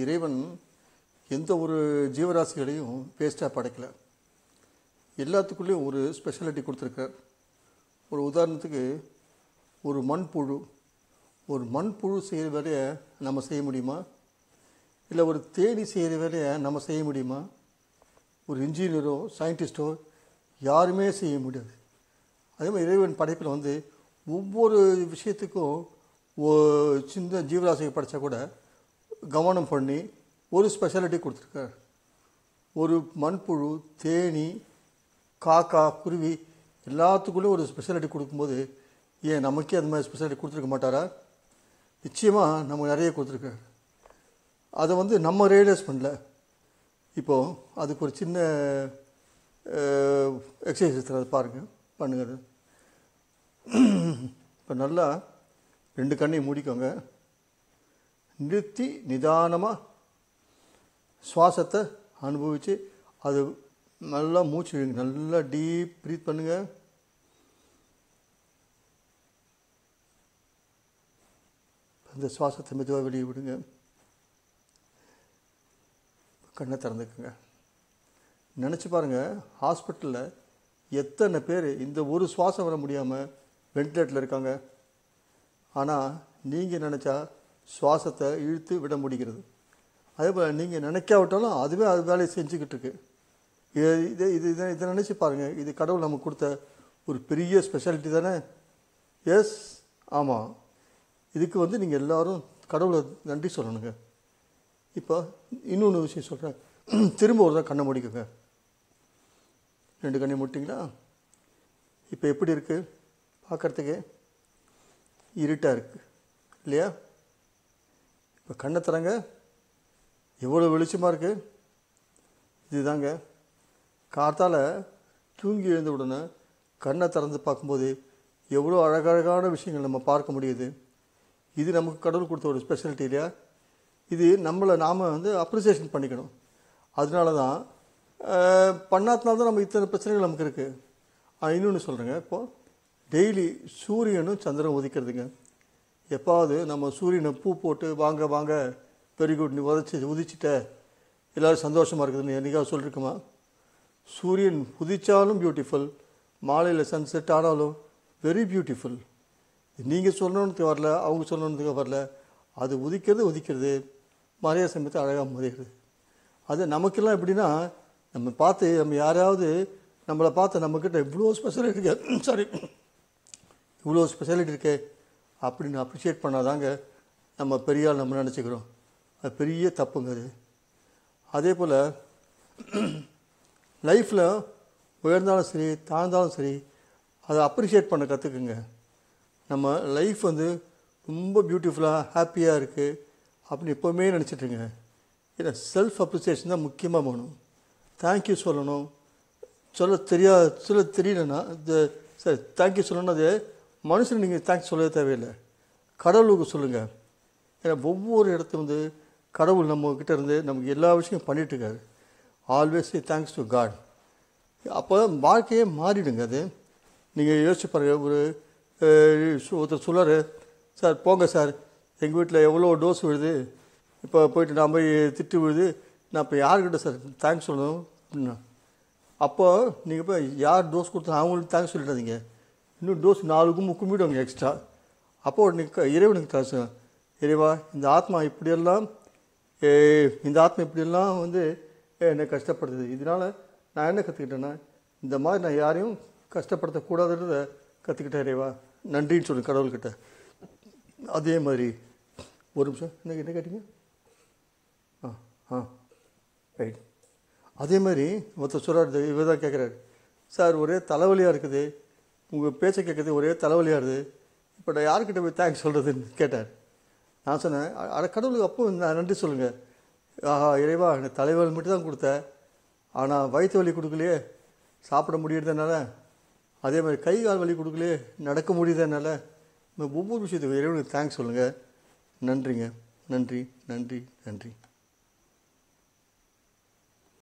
இறைவன் எந்த ஒரு ஜீவராசிகளையும் வேஸ்ட்டாக படைக்கல எல்லாத்துக்குள்ளேயும் ஒரு ஸ்பெஷாலிட்டி கொடுத்துருக்கார் ஒரு உதாரணத்துக்கு ஒரு மண்புழு ஒரு மண்புழு செய்கிற வேலையை நம்ம செய்ய முடியுமா இல்லை ஒரு தேனி செய்கிற வேலையை நம்ம செய்ய முடியுமா ஒரு இன்ஜினியரோ சயின்டிஸ்ட்டோ யாருமே செய்ய முடியாது அதே மாதிரி இறைவன் படைப்பில் வந்து ஒவ்வொரு விஷயத்துக்கும் ஒ- சின்ன ஜீவராசியை படைச்சா கூட கவனம் பண்ணி ஒரு ஸ்பெஷாலிட்டி கொடுத்துருக்கார் ஒரு மண்புழு தேனி காக்கா குருவி எல்லாத்துக்குள்ளேயும் ஒரு ஸ்பெஷாலிட்டி கொடுக்கும்போது ஏன் நமக்கே அந்த மாதிரி ஸ்பெஷாலிட்டி கொடுத்துருக்க மாட்டாரா நிச்சயமாக நமக்கு நிறைய கொடுத்துருக்காரு அதை வந்து நம்ம ரியலைஸ் பண்ணல இப்போது அதுக்கு ஒரு சின்ன எக்ஸசைஸ் தரது பாருங்கள் பண்ணுங்க இப்போ நல்லா ரெண்டு கண்ணையும் மூடிக்கோங்க நிறுத்தி நிதானமாக சுவாசத்தை அனுபவித்து அது நல்லா மூச்சு விடுங்க நல்லா டீப் ப்ரீத் பண்ணுங்க அந்த சுவாசத்தை மெதுவாக வெளியே விடுங்க கண்ணை திறந்துக்குங்க நினச்சி பாருங்கள் ஹாஸ்பிட்டலில் எத்தனை பேர் இந்த ஒரு சுவாசம் வர முடியாமல் வென்டிலேட்டரில் இருக்காங்க ஆனால் நீங்கள் நினச்சா சுவாசத்தை இழுத்து விட முடிகிறது அதே போல் நீங்கள் நினைக்காவிட்டாலும் அதுவே அது வேலையை செஞ்சுக்கிட்டு இருக்கு இது இது இது இதை இதை நினச்சி பாருங்கள் இது கடவுள் நமக்கு கொடுத்த ஒரு பெரிய ஸ்பெஷாலிட்டி தானே எஸ் ஆமாம் இதுக்கு வந்து நீங்கள் எல்லாரும் கடவுளை நன்றி சொல்லணுங்க இப்போ இன்னொன்று விஷயம் சொல்கிறேன் திரும்ப ஒரு தான் கண்ணை மூடிக்கோங்க ரெண்டு கண்ணை மூட்டிங்களா இப்போ எப்படி இருக்குது பார்க்குறதுக்கு இருட்டாக இருக்குது இல்லையா இப்போ கண்ணை தரங்க எவ்வளோ வெளிச்சமாக இருக்குது இதுதாங்க காத்தால தூங்கி எழுந்த உடனே கண்ணை திறந்து பார்க்கும்போது எவ்வளோ அழகழகான விஷயங்கள் நம்ம பார்க்க முடியுது இது நமக்கு கடவுள் கொடுத்த ஒரு ஸ்பெஷாலிட்டி இல்லையா இது நம்மளை நாம் வந்து அப்ரிசியேஷன் பண்ணிக்கணும் அதனால தான் அஹ், பண்ணாதனால தான் நம்ம இத்தனை பிரச்சனைகள் நமக்கு இருக்குது இன்னொன்று சொல்கிறேங்க இப்போது டெய்லி சூரியனும் சந்திரன் உதிக்கிறதுங்க எப்பாவது நம்ம சூரியனை பூ போட்டு வாங்க வாங்க வெரி குட் நீ உதச்சி உதிச்சிட்ட எல்லோரும் சந்தோஷமாக இருக்குதுன்னு என்னைக்காவது சொல்லியிருக்குமா சூரியன் உதிச்சாலும் பியூட்டிஃபுல் மாலையில் சன்செட் ஆனாலும் வெரி பியூட்டிஃபுல் நீங்கள் சொல்லணுன்றதுக்கு வரல அவங்க சொல்லணுன்றதுக்கு வரல அது உதிக்கிறது உதிக்கிறது மறைய சமயத்தை அழகாக மறைகிறது அது நமக்கெல்லாம் எப்படின்னா நம்ம பார்த்து நம்ம யாராவது நம்மளை பார்த்து நம்மக்கிட்ட இவ்வளோ ஸ்பெஷாலிட்டி இருக்கே சாரி இவ்வளோ ஸ்பெஷாலிட்டி இருக்கே அப்படின்னு அப்ரிஷியேட் பண்ணாதாங்க நம்ம பெரிய ஆள் நம்ம நினச்சிக்கிறோம் அது பெரிய தப்புங்க அது அதே போல் லைஃப்பில் உயர்ந்தாலும் சரி தாழ்ந்தாலும் சரி அதை அப்ரிஷியேட் பண்ண கற்றுக்குங்க நம்ம லைஃப் வந்து ரொம்ப பியூட்டிஃபுல்லாக ஹாப்பியாக இருக்குது அப்படின்னு எப்போவுமே நினச்சிட்ருங்க ஏன்னா செல்ஃப் அப்ரிசியேஷன் தான் முக்கியமாக வேணும் தேங்க்யூ சொல்லணும் சொல்ல தெரியா சொல்ல தெரியலன்னா இந்த சரி தேங்க்யூ சொல்லணும் அது மனுஷன் நீங்கள் தேங்க்ஸ் சொல்லவே தேவையில்லை கடவுளுக்கு சொல்லுங்கள் ஏன்னா ஒவ்வொரு இடத்துல வந்து கடவுள் நம்ம கிட்ட இருந்து நமக்கு எல்லா விஷயம் பண்ணிட்டு இருக்காரு ஆல்வேஸ் தேங்க்ஸ் டு காட் அப்போ வாழ்க்கையே மாறிடுங்க அது நீங்கள் யோசிச்சு பாருங்க ஒரு அஹ், சு- ஒருத்தர் சொல்லாரு சார் போங்க சார் எங்கள் வீட்டில் எவ்வளோ டோஸ் விழுது இப்போ போயிட்டு நான் போய் திட்டு விழுது நான் இப்போ யார்கிட்ட சார் தேங்க்ஸ் சொல்லணும் அப்படின்னா அப்போ நீங்கள் போய் யார் டோஸ் கொடுத்தா அவங்களுக்கு தேங்க்ஸ் சொல்லிடாதீங்க இன்னும் டோஸ் நாலுக்கும் கும்பிடுவாங்க எக்ஸ்ட்ரா அப்போ நீங்கள் இறைவனுக்கு தேங்க்ஸ் இறைவா இந்த ஆத்மா இப்படியெல்லாம் ஏ, இந்த ஆத்மா இப்படியெல்லாம் வந்து என்னை கஷ்டப்படுத்துது இதனால் நான் என்ன கற்றுக்கிட்டேன்னா இந்த மாதிரி நான் யாரையும் கஷ்டப்படுத்தக்கூடாதுன்றத கற்றுக்கிட்டேன் இறைவா நன்றின்னு சொல்லு கடவுள்கிட்ட அதே மாதிரி ஒரு நிமிஷம் என்ன என்ன கேட்டீங்க ஆ ஆ ரைட் அதே மாதிரி ஒருத்தர் சொல்கிறார் இவர் தான் கேட்குறாரு சார் ஒரே தலைவலியாக இருக்குது உங்கள் பேச்சை கேட்குறது ஒரே தலைவலியாக இருக்குது இப்போ நான் யார்கிட்ட போய் தேங்க்ஸ் சொல்கிறதுன்னு கேட்டார் நான் சொன்னேன் "அ- அட கடவுளுக்கு அப்போ நான் நன்றி சொல்லுங்கள் ஆஹா இறைவா எனக்கு தலைவலி மட்டும் தான் கொடுத்த ஆனால் வயிற்று வலி கொடுக்கலையே சாப்பிட முடியறதுனால அதே மாதிரி கை கால் வலி கொடுக்கலையே நடக்க முடியுதுனால ஒவ்வொரு விஷயத்துக்கும் இறைவனுக்கு தேங்க்ஸ் சொல்லுங்கள் நன்றிங்க நன்றி நன்றி நன்றி